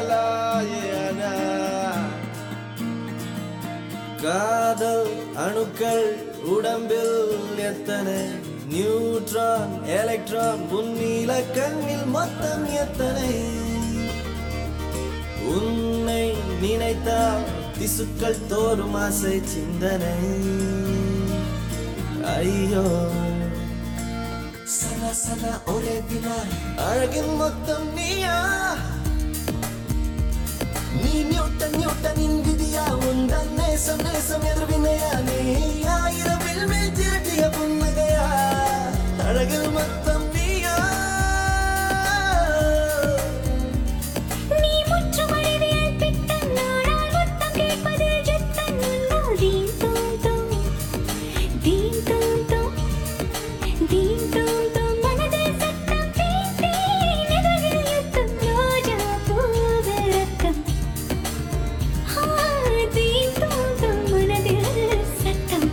தேவலாயனா காதல் அணுக்கள் உடம்பில் எத்தனை நியூட்ரான் எலக்ட்ரான் புன்னீல கண்ணில் மொத்தம் எத்தனை உன்னை நினைத்தால் திசுக்கள் தோறும் ஆசை சிந்தனை ஐயோ சல சல ஒரே வினா அழகின் மொத்தம் நீயா நீ நியூட்டன் நியூட்டனின் விதியா உந்தன் நேசம் நேசம் எதிர்வினையா நீ ஆயிரம் வில்மேல் திரட்டிய புன்னகையா அழகில் மொத்தம் நீயா நீ முற்றும் அறிவியல் பித்தன் நானால் முத்தம் கேட்பதில் ஜித்தன் உன்னால் தீம் தூம் தூம் தீம் தூம் தூம் தீம் தூம் தூம் மனதில் சத்தம் தீம் தீம் எதிரில் யுத்தம் ரோஜா பூவில் ரத்தம் ஆ, தீம் தூம் தூம் மனதில் சத்தம்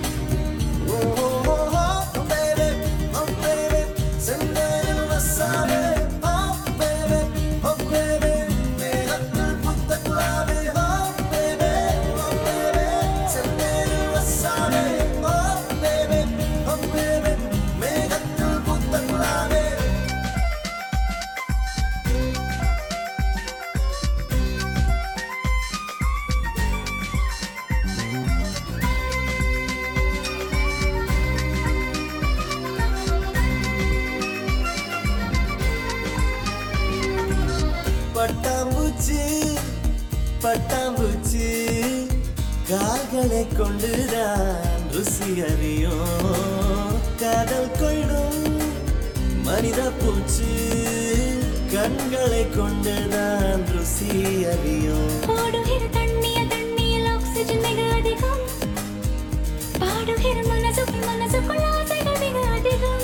பட்டாம்பூச்சி பட்டாம்பூச்சி கால்களை கொண்டுதான் ருசி அறியும் காதல் கொள்ளும் மனித பூச்சி கண்களை கொண்டுதான் ருசி அறியும் ஓடுகிற தண்ணிய தண்ணியில் ஆக்சிஜன் மிக அதிகம் பாடுகிற மனசுக்குள் மனசுக்குள் ஆசைகள் மிக அதிகம்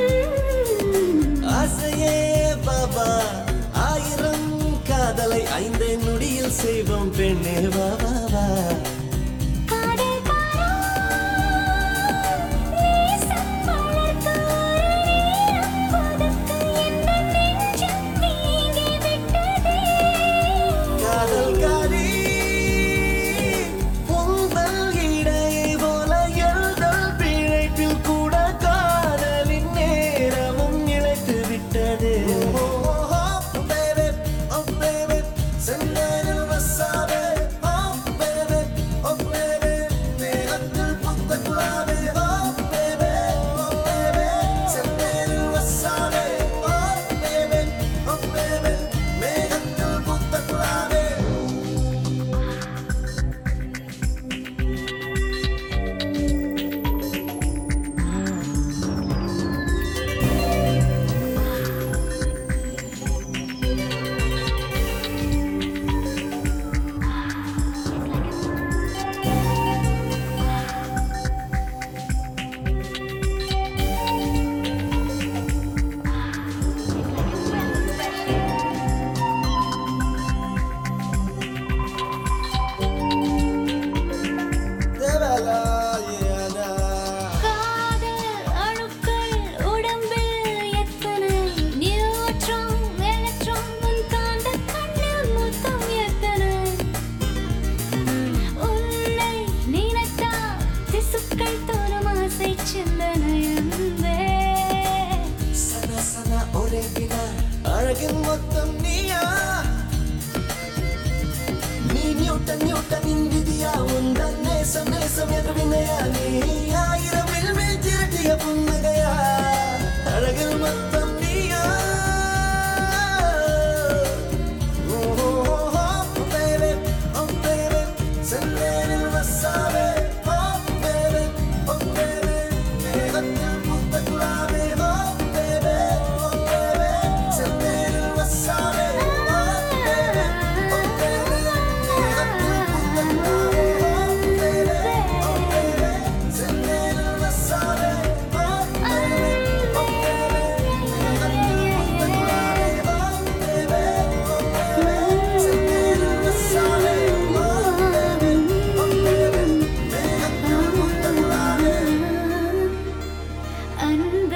ஆசையே பாபா ஆயிரம் காதலை ஐந்தே நொடியில் செய்வோம் பெண்ணே பாபா காதல் காரா, நேசம் வளர்க்க ஒரு நேரம் ஒதுக்கு எந்த நெஞ்சம் நீங்கி விட்டதே. காதல் காரி உங்கள் இடையை போல எழுதல் பிழைப்பில் கூட காதலின் நேரமும் இழைத்து விட்டது செந்தேனில் வசாவே oh baby oh baby நேரத்தில் புத்த குலாவே oh baby oh baby செந்தேனில் வசாவே oh baby oh baby மேகத்தில் புத்த குலாவே தேவலாயனா காதல் அணுக்கள் உடம்பில் எத்தனை நியூட்ரான் எலக்ட்ரான் உன் காந்தக் கண்ணில் மொத்தம் எத்தனை உன்னை நினைத்தால் திசுக்கள் தோறும் ஆசை சிந்தனை அன்பே. சன சன ஒரே வினா அழகின் மொத்தம் நீயா நீ நியூட்டன் நியூட்டனின் விதியா உந்தன் நேசம் நேசம் எதிர்வினையா நீ ஆயிரம் வில்மேல் திரட்டிய புன்னகையா அழகில் மொத்தம் நீயா ஓ, baby, oh, baby, செந்தேனில் வசாவே oh, baby, oh, baby, மேகத்தில் பூத்த குலாவே oh, baby, oh, baby, செந்தேனில் வசாவே oh, baby, oh, baby, மேகத்தில் பூத்த குலாவே oh, baby, oh, baby, செந்தேனில் வசாவே oh, baby, oh, அன்பே